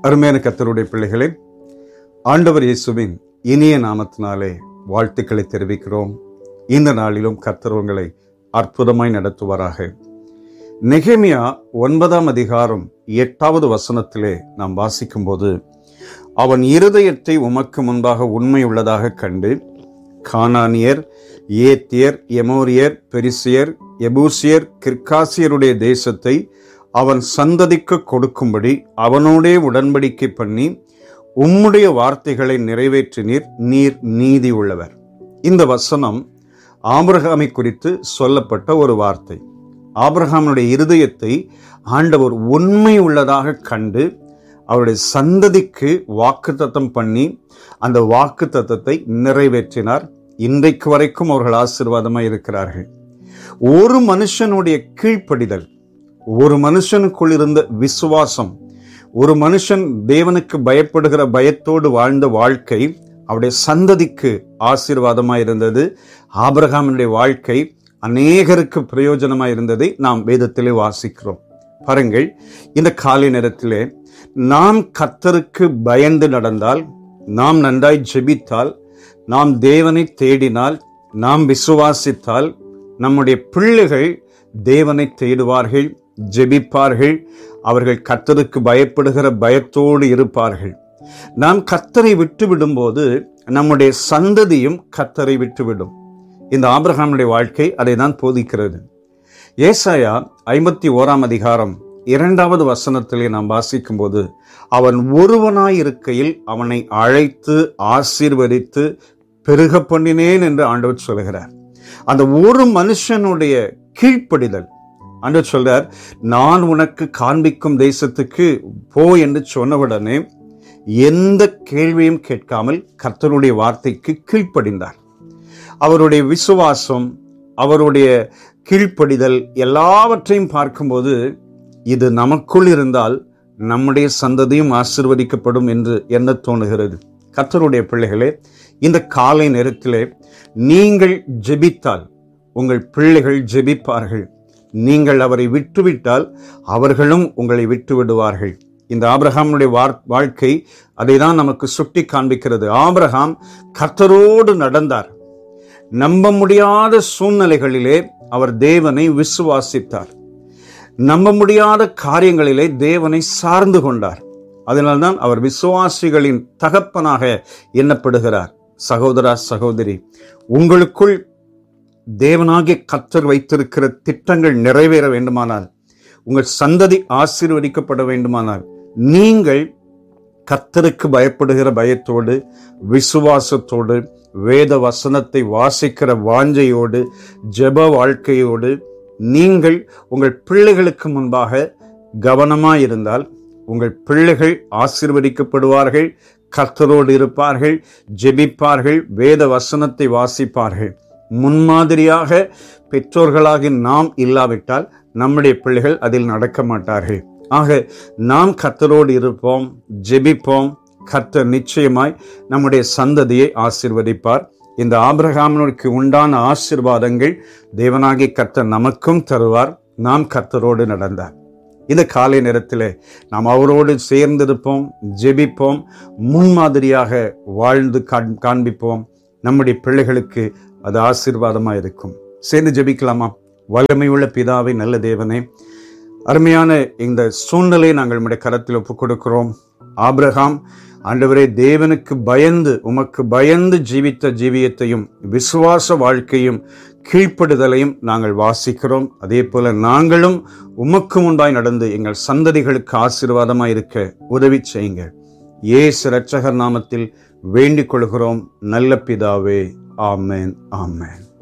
அருமையான கத்தருடைய பிள்ளைகளே ஆண்டவர் இயேசுவின் இனிய நாமத்தினாலே வாழ்த்துக்களை தெரிவிக்கிறோம் இந்த நாளிலும் கர்த்தர் உங்களை அற்புதமாய் நடத்துவாராக நெகேமியா ஒன்பதாம் அதிகாரம் எட்டாவது வசனத்திலே நாம் வாசிக்கும்போது அவன் இருதயத்தை உமக்கு முன்பாக உண்மை உள்ளதாக கண்டு கானானியர் ஏத்தியர் எமோரியர் பெரிசியர் எபூசியர் கிர்காசியருடைய தேசத்தை அவன் சந்ததிக்கு கொடுக்கும்படி அவனோடே உடன்படிக்கை பண்ணி உம்முடைய வார்த்தைகளை நிறைவேற்றினீர் நீர் நீதி உள்ளவர் இந்த வசனம் ஆபிரகாமை குறித்து சொல்லப்பட்ட ஒரு வார்த்தை ஆபிரகாமுடைய இருதயத்தை ஆண்டவர் உண்மை உள்ளதாக கண்டு அவருடைய சந்ததிக்கு வாக்குத்தத்தம் பண்ணி அந்த வாக்குத்தத்தத்தை நிறைவேற்றினார் இன்றைக்கு வரைக்கும் அவர்கள் ஆசீர்வாதமாக இருக்கிறார்கள் ஒரு மனுஷனுடைய கீழ்ப்படிதல் ஒரு மனுஷனுக்குள் இருந்த விசுவாசம் ஒரு மனுஷன் தேவனுக்கு பயப்படுகிற பயத்தோடு வாழ்ந்த வாழ்க்கை அவருடைய சந்ததிக்கு ஆசீர்வாதமாக இருந்தது ஆபிரகாமினுடைய வாழ்க்கை அநேகருக்கு பிரயோஜனமாக இருந்ததை நாம் வேதத்திலே வாசிக்கிறோம் பாருங்கள் இந்த காலை நேரத்திலே நாம் கத்தருக்கு பயந்து நடந்தால் நாம் நன்றாய் ஜெபித்தால் நாம் தேவனை தேடினால் நாம் விசுவாசித்தால் நம்முடைய பிள்ளைகள் தேவனை தேடுவார்கள் ஜெபிப்பார்கள் அவர்கள் கத்தருக்கு பயப்படுகிற பயத்தோடு இருப்பார்கள் நாம் கத்தரை விட்டு விடும்போது நம்முடைய சந்ததியும் கத்தரை விட்டுவிடும் இந்த ஆபிரகாமுடைய வாழ்க்கை அதை தான் போதிக்கிறது ஏசாயா ஐம்பத்தி ஓராம் அதிகாரம் இரண்டாவது வசனத்திலே நாம் வாசிக்கும்போது அவன் ஒருவனாயிருக்கையில் அவனை அழைத்து ஆசீர்வதித்து பெருக பண்ணினேன் என்று ஆண்டவர் சொல்கிறார் அந்த ஒரு மனுஷனுடைய கீழ்ப்படிதல் ஆண்டவர் சொல்றார் நான் உனக்கு காண்பிக்கும் தேசத்துக்கு போ என்று சொன்னவுடனே எந்த கேள்வியும் கேட்காமல் கர்த்தருடைய வார்த்தைக்கு கீழ்ப்படிந்தார் அவருடைய விசுவாசம் அவருடைய கீழ்ப்படிதல் எல்லாவற்றையும் பார்க்கும்போது இது நமக்குள் இருந்தால் நம்முடைய சந்ததியும் ஆசிர்வதிக்கப்படும் என்று எண்ண தோணுகிறது கர்த்தருடைய பிள்ளைகளே இந்த காலை நேரத்திலே நீங்கள் ஜெபித்தால் உங்கள் பிள்ளைகள் ஜெபிப்பார்கள் நீங்கள் அவரை விட்டுவிட்டால் அவர்களும் உங்களை விட்டு விடுவார்கள் இந்த ஆபிரஹாமுடைய வாழ்க்கை அதை தான் நமக்கு சுட்டி காண்பிக்கிறது ஆபிரகாம் கர்த்தரோடு நடந்தார் நம்ப முடியாத சூழ்நிலைகளிலே அவர் தேவனை விசுவாசித்தார் நம்ப முடியாத காரியங்களிலே தேவனை சார்ந்து கொண்டார் அதனால்தான் அவர் விசுவாசிகளின் தகப்பனாக எண்ணப்படுகிறார் சகோதரா சகோதரி உங்களுக்குள் தேவனாகிய கத்தர் வைத்திருக்கிற திட்டங்கள் நிறைவேற வேண்டுமானால் உங்கள் சந்ததி ஆசீர்வதிக்கப்பட வேண்டுமானால் நீங்கள் கத்தருக்கு பயப்படுகிற பயத்தோடு விசுவாசத்தோடு வேத வசனத்தை வாசிக்கிற வாஞ்சையோடு ஜெப வாழ்க்கையோடு நீங்கள் உங்கள் பிள்ளைகளுக்கு முன்பாக கவனமாயிருந்தால் உங்கள் பிள்ளைகள் ஆசீர்வதிக்கப்படுவார்கள் கர்த்தரோடு இருப்பார்கள் ஜெபிப்பார்கள் வேத வசனத்தை வாசிப்பார்கள் முன்மாதிரியாக பெற்றோர்களாகி நாம் இல்லாவிட்டால் நம்முடைய பிள்ளைகள் அதில் நடக்க மாட்டார்கள் ஆக நாம் கர்த்தரோடு இருப்போம் ஜெபிப்போம் கர்த்தர் நிச்சயமாய் நம்முடைய சந்ததியை ஆசிர்வதிப்பார் இந்த ஆபிரகாமனுக்கு உண்டான ஆசிர்வாதங்கள் தேவனாகி கர்த்தர் நமக்கும் தருவார் நாம் கர்த்தரோடு நடந்தார் இந்த காலை நேரத்தில் நாம் அவரோடு சேர்ந்திருப்போம் ஜெபிப்போம் முன்மாதிரியாக வாழ்ந்து காண்பிப்போம் நம்முடைய பிள்ளைகளுக்கு அது ஆசீர்வாதமாக இருக்கும் சேர்ந்து ஜெபிக்கலாமா வல்லமையுள்ள பிதாவை நல்ல தேவனே அருமையான இந்த சூழ்நிலையை நாங்கள் நம்முடைய கரத்தில் ஒப்புக் கொடுக்கிறோம் ஆபிரகாம் ஆண்டவரே தேவனுக்கு பயந்து உமக்கு பயந்து ஜீவித்த ஜீவியத்தையும் விசுவாச வாழ்க்கையும் கீழ்ப்படுதலையும் நாங்கள் வாசிக்கிறோம் அதே போல நாங்களும் உமக்கு முன்பாய் நடந்து எங்கள் சந்ததிகளுக்கு ஆசீர்வாதமாக இருக்க உதவி செய்யுங்க ஏசு இரட்சகர் நாமத்தில் வேண்டிக் கொள்கிறோம் நல்ல பிதாவே ஆமேன் ஆமேன்